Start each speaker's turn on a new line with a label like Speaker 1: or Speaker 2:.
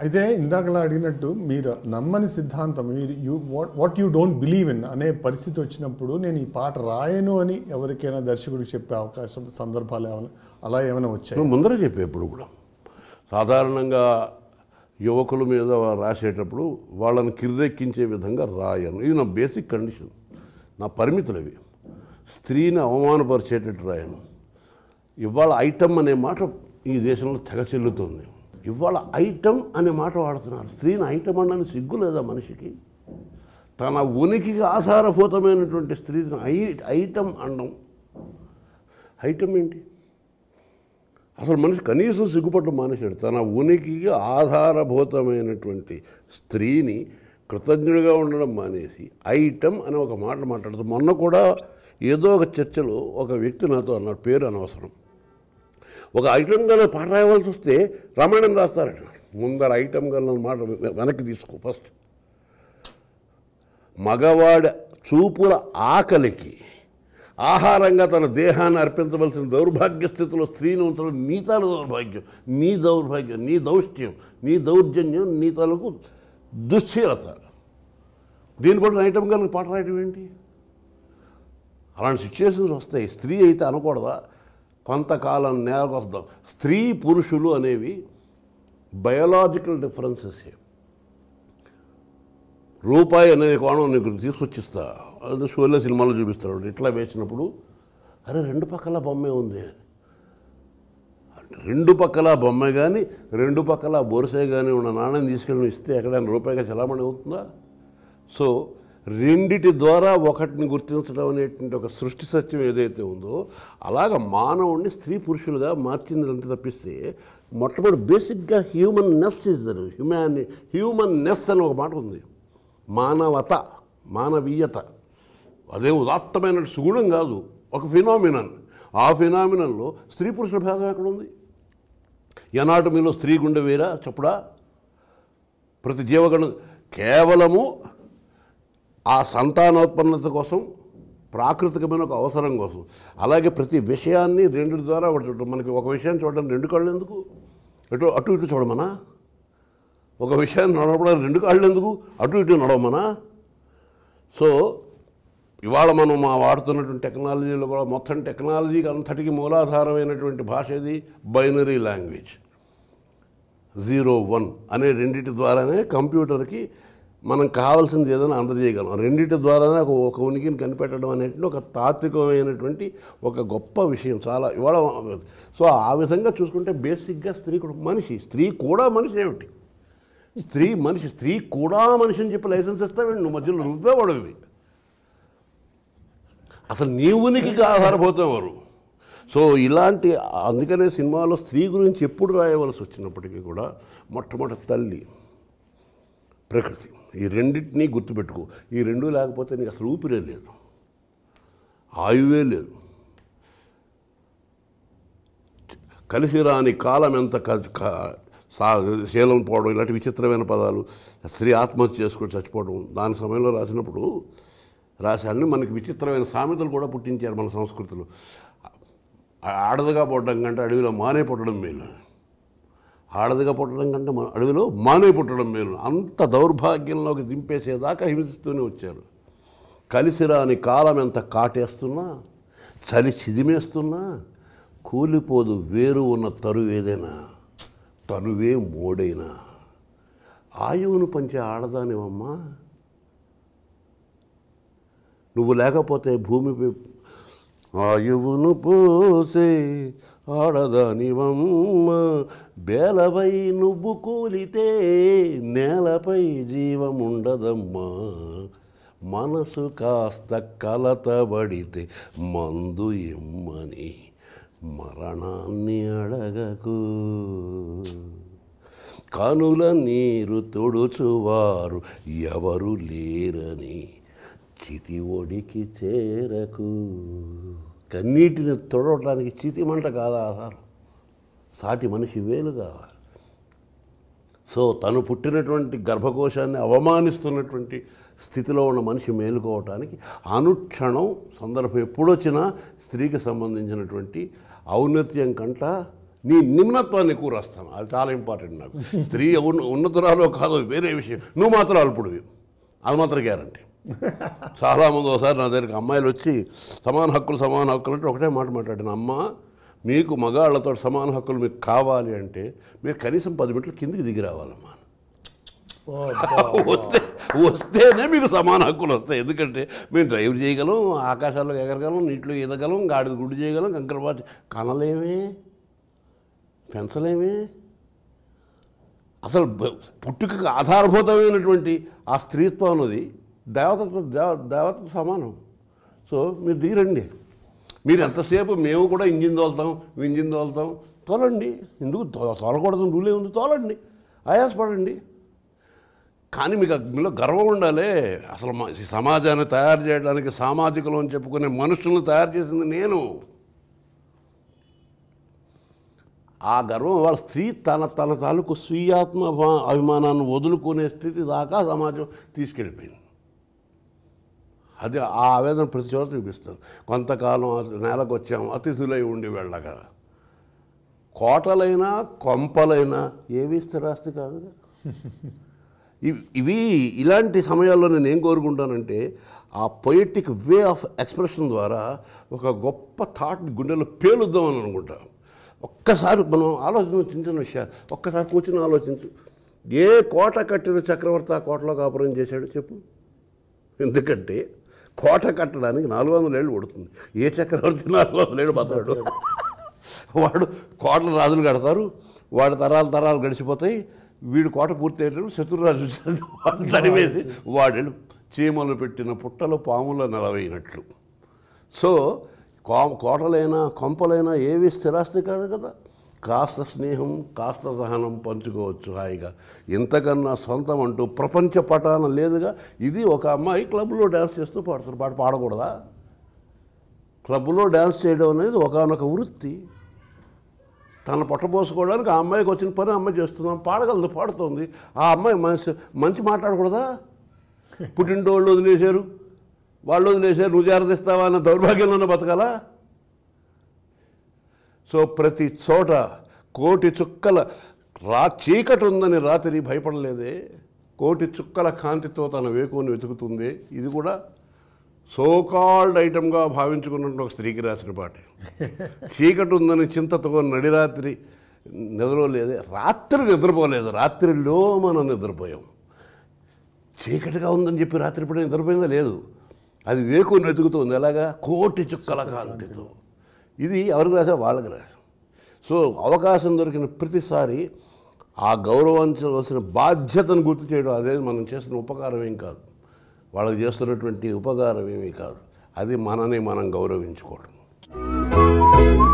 Speaker 1: అయితే ఇందాకలా అడిగినట్టు మీరు నమ్మని సిద్ధాంతం మీరు you what what you don't believe in అనే పరిస్థితి వచ్చినప్పుడు నేను ఈ పాట రాయను అని ఎవరికైనా దర్శకుడికి చెప్పే అవకాశం సందర్భాలు ఏమైనా అలా ఏమైనా వచ్చాయి
Speaker 2: నువ్వు ముందర చెప్పే ఎప్పుడు కూడా సాధారణంగా యువకుల మీద రాసేటప్పుడు వాళ్ళని కిర్రెక్కించే విధంగా రాయను ఇది నా బేసిక్ కండిషన్ నా పరిమితులు అవి స్త్రీని అవమానపరిచేటట్టు రాయను ఇవాళ ఐటమ్ అనే మాట ఈ దేశంలో తెగ చెల్లుతుంది ఇవాళ ఐటమ్ అనే మాట వాడుతున్నారు స్త్రీని ఐటమ్ అనని సిగ్గు లేదా మనిషికి తన ఉనికికి ఆధారభూతమైనటువంటి స్త్రీని ఐ ఐటమ్ అనడం ఐటమ్ ఏంటి అసలు మనిషి కనీసం సిగ్గుపడడం మానేశాడు తన ఉనికికి ఆధారభూతమైనటువంటి స్త్రీని కృతజ్ఞుడిగా ఉండడం మానేసి ఐటమ్ అని ఒక మాట మాట్లాడుతూ మొన్న కూడా ఏదో ఒక చర్చలో ఒక వ్యక్తి నాతో అన్నాడు పేరు అనవసరం ఒక ఐటమ్ గల పాట రాయవలసి వస్తే రామాయణం రాస్తారట ముందర ఐటమ్ గల మాట వెనక్కి తీసుకో ఫస్ట్ మగవాడి చూపుల ఆకలికి ఆహారంగా తన దేహాన్ని అర్పించవలసిన దౌర్భాగ్య స్థితిలో స్త్రీని ఉంచడం నీ తాలూ దౌర్భాగ్యం నీ దౌర్భాగ్యం నీ దౌష్ట్యం నీ దౌర్జన్యం నీ తాలూకు దుశ్చీలత దీన్ని బట్టి ఐటమ్ గల పాట రాయడం ఏంటి అలాంటి సిచ్యువేషన్స్ వస్తాయి స్త్రీ అయితే అనకూడదా కొంతకాలం నేలకు వస్తాం స్త్రీ పురుషులు అనేవి బయోలాజికల్ డిఫరెన్సెస్ రూపాయి అనేది కోణం నీకు తీసుకొచ్చిస్తా అది షోలో సినిమాలో చూపిస్తాడు ఇట్లా వేసినప్పుడు అరే రెండు పక్కల బొమ్మే ఉంది అంటే రెండు పక్కల బొమ్మ కానీ రెండు పక్కల బొరుసే కానీ ఉన్న నాణ్యం తీసుకెళ్ళి ఇస్తే ఎక్కడైనా రూపాయిగా చలామణి అవుతుందా సో రెండిటి ద్వారా ఒకటిని గుర్తించడం అనేటువంటి ఒక సృష్టి సత్యం ఏదైతే ఉందో అలాగ మానవుడిని స్త్రీ పురుషులుగా మార్చింది అంత తప్పిస్తే మొట్టమొదటి బేసిక్గా humanness is there humanity humanness అని ఒక మాట ఉంది మానవత మానవీయత అదే ఉదాత్తమైన సుగుణం కాదు ఒక ఫినామినన్ ఆ ఫినామినన్లో స్త్రీ పురుషుల భేదం ఎక్కడ ఉంది ఎనాటమీలో స్త్రీ గుండె వేరా చెప్పుడా ప్రతి జీవగణం కేవలము ఆ సంతానోత్పన్నత కోసం ప్రాకృతికమైన ఒక అవసరం కోసం అలాగే ప్రతి విషయాన్ని రెండు ద్వారా ఒకటి చూడటం మనకి ఒక విషయాన్ని చూడడం రెండు కళ్ళు ఎందుకు ఎటు అటు ఇటు చూడమనా ఒక విషయాన్ని నడవడానికి రెండు కాళ్ళు ఎందుకు అటు ఇటు నడవమనా సో ఇవాళ మనం మా వాడుతున్నటువంటి టెక్నాలజీలో కూడా మొత్తం టెక్నాలజీకి అంతటికి మూలాధారమైనటువంటి భాష ఇది బైనరీ లాంగ్వేజ్ జీరో వన్ అనే రెండింటి ద్వారానే కంప్యూటర్కి మనం కావాల్సింది ఏదైనా అందజేయగలం రెండింటి ద్వారానే ఒక ఒక ఉనికిని కనిపెట్టడం అనేటువంటి ఒక తాత్వికమైనటువంటి ఒక గొప్ప విషయం చాలా ఇవాళ సో ఆ విధంగా చూసుకుంటే బేసిక్గా స్త్రీ కూడా మనిషి స్త్రీ కూడా మనిషి ఏమిటి స్త్రీ మనిషి స్త్రీ కూడా మనిషి అని చెప్పి లైసెన్స్ ఇస్తావేంటి నువ్వు మధ్యలో నువ్వే వాడవి అసలు నీ ఉనికికి ఆధారపోతావారు సో ఇలాంటి అందుకనే సినిమాలో స్త్రీ గురించి ఎప్పుడు రాయవలసి వచ్చినప్పటికీ కూడా మొట్టమొదటి తల్లి ప్రకృతి ఈ రెండింటినీ గుర్తుపెట్టుకో ఈ రెండు లేకపోతే నీకు అసలు ఊపిరే లేదు ఆయువే లేదు కలిసి రాని కాలం ఎంత క- క- సా- శీలం పోవడం ఇలాంటి విచిత్రమైన పదాలు స్త్రీ ఆత్మహత్య చేసుకొని చచ్చిపోవడం దాని సమయంలో రాసినప్పుడు రాశాన్ని మనకి విచిత్రమైన సామెతలు కూడా పుట్టించారు మన సంస్కృతిలో ఆ- ఆడదుగా పుట్టడం కంటే అడవిలో మానే పుట్టడం మేలు ఆడదిగా పుట్టడం కంటే మన అడవిలో మానే పుట్టడం మేలు అంత దౌర్భాగ్యంలోకి దింపేసేదాకా హింసిస్తూనే వచ్చారు కలిసి రాని కాలం ఎంత కాటేస్తున్నా చలి చిదిమేస్తున్నా కూలిపోదు వేరు ఉన్న తరువు ఏదైనా తనువే మోడైనా ఆయువును పంచే ఆడదానివమ్మా నువ్వు లేకపోతే భూమిపై ఆయువును పోసే ఆడదానివమ్మ బేలపై నువ్వు కూలితే నేలపై జీవముండదమ్మా మనసు కాస్త కలతబడితే మందు ఇమ్మని మరణాన్ని అడగకు కనుల నీరు తొడుచువారు ఎవరు లేరని చితి ఒడికి చేరకు కన్నీటిని తొడవటానికి చితి మంట కాదా ఆధారం సాటి మనిషి వేలు కావాలి సో తను పుట్టినటువంటి గర్భకోశాన్ని అవమానిస్తున్నటువంటి స్థితిలో ఉన్న మనిషి మేలుకోవటానికి అనుక్షణం సందర్భం ఎప్పుడొచ్చినా స్త్రీకి సంబంధించినటువంటి ఔన్నత్యం కంట నీ నిమ్నత్వాన్ని ఎక్కువ రాస్తాను అది చాలా ఇంపార్టెంట్ నాకు స్త్రీ ఉన్న ఉన్నతురాలో కాదో వేరే విషయం నువ్వు మాత్రం అల్పుడివి అది మాత్రం గ్యారంటీ చాలామంది ఒకసారి నా దగ్గరికి అమ్మాయిలు వచ్చి సమాన హక్కులు సమాన హక్కులు అంటే ఒకటే మాట మాట్లాడిన అమ్మ మీకు మగాళ్ళతో సమాన హక్కులు మీకు కావాలి అంటే మీరు కనీసం పది మినిట్లు కిందికి దిగి రావాలమ్మా
Speaker 1: ఓ,
Speaker 2: వస్తే వస్తేనే మీకు సమాన హక్కులు వస్తాయి ఎందుకంటే మేము డ్రైవ్ చేయగలం ఆకాశాల్లో ఎగరగలం నీటిలో ఈదగలం గాడిద గుడ్డు చేయగలం కంకరపాతి కనలేమే పెంచలేమే అసలు బ- పుట్టుకకు ఆధారభూతమైనటువంటి ఆ స్త్రీత్వం అన్నది దేవతతో దేవ దేవతతో సమానం సో మీరు దిగిరండి మీరు ఎంతసేపు మేము కూడా ఇంజిన్ తోలుతాం ఇంజిన్ తోలుతాం తోలండి ఎందుకు తో- తోలకూడదు రూలే ఉంది తోలండి ఆయాసపడండి కానీ మీకు మీలో గర్వం ఉండాలి అసలు మా- ఈ సమాజాన్ని తయారు చేయడానికి సామాజికులు అని చెప్పుకునే మనుషులను తయారు చేసింది నేను ఆ గర్వం వాళ్ళ స్త్రీ తన తన తాలూకు స్వీయాత్మ భా- అభిమానాన్ని వదులుకునే స్థితి దాకా సమాజం తీసుకెళ్ళిపోయింది అది ఆ ఆవేదన ప్రతి చోట చూపిస్తుంది కొంతకాలం ఆ నేలకు వచ్చాము అతిథులై ఉండి వెళ్ళగా కోటలైనా కొంపలైనా ఏవి స్థిరాస్తి కాదు ఇవి- ఇవి ఇలాంటి సమయాల్లో నేను ఏం కోరుకుంటానంటే ఆ పొయిటిక్ వే ఆఫ్ ఎక్స్ప్రెషన్ ద్వారా ఒక గొప్ప థాట్ గుండెలో పేలుద్దామని అనుకుంటా ఒక్కసారి మనం ఆలోచన చిన్న చిన్న విషయాలు ఒక్కసారి కూర్చుని ఆలోచించు ఏ కోట కట్టిన చక్రవర్తి ఆ కోటలో కాపురం చేశాడు చెప్పు ఎందుకంటే కోట కట్టడానికి నాలుగు వందల ఏళ్ళు పడుతుంది ఏ చక్రవర్తి నాలుగు వందల ఏళ్ళు బతకడు వాడు కోటలు రాజులు కడతారు వాడి తరాలు తరాలు గడిచిపోతాయి వీడు కోట పూర్తి అయ్యేటప్పుడు శత్రురాజు వాడు తరివేసి వాడు చీమలు పెట్టిన పుట్టలు పాముల నిలవైనట్లు సో కో కోటలైనా కొంపలైనా ఏవి స్థిరాస్తి కాదు కదా కాస్త స్నేహం కాస్త సహనం పంచుకోవచ్చు హాయిగా ఇంతకన్నా సొంతం అంటూ ప్రపంచ పటాన లేదుగా ఇది ఒక అమ్మాయి క్లబ్లో డ్యాన్స్ చేస్తూ పాడుతారు పాట పాడకూడదా క్లబ్లో డ్యాన్స్ చేయడం అనేది ఒకనొక వృత్తి తన పొట్టపోసుకోవడానికి ఆ అమ్మాయికి వచ్చిన పని ఆ అమ్మాయి చేస్తున్నాం పాడగలదు పాడుతుంది ఆ అమ్మాయి మంచి మంచి మాట్లాడకూడదా పుట్టింటోళ్ళు వదిలేశారు వాళ్ళు వదిలేశారు నువ్వు జాగ్రత్తిస్తావా అన్న దౌర్భాగ్యంలోనే బతకాలా సో ప్రతి చోట కోటి చుక్కల రా చీకటి ఉందని రాత్రి భయపడలేదే కోటి చుక్కల కాంతితో తన వేకుని వెతుకుతుంది ఇది కూడా సోకాల్డ్ ఐటమ్గా భావించుకున్నట్టు ఒక స్త్రీకి రాసిన పాట చీకటి ఉందని చింతతో నడిరాత్రి నిద్రపోలేదే రాత్రి నిద్రపోలేదు రాత్రిలో మనం నిద్రపోయాం చీకటిగా ఉందని చెప్పి రాత్రి పూట నిద్రపోయిందా లేదు అది వేకుని వెతుకుతుంది ఎలాగా కోటి చుక్కల కాంతితో ఇది ఎవరికి రాసా వాళ్ళకి రాసా సో అవకాశం దొరికిన ప్రతిసారి ఆ గౌరవించవలసిన బాధ్యతను గుర్తు చేయడం అదే మనం చేస్తున్న ఉపకారం ఏం కాదు వాళ్ళకి చేస్తున్నటువంటి ఉపకారం ఏమీ కాదు అది మనని మనం గౌరవించుకోవడం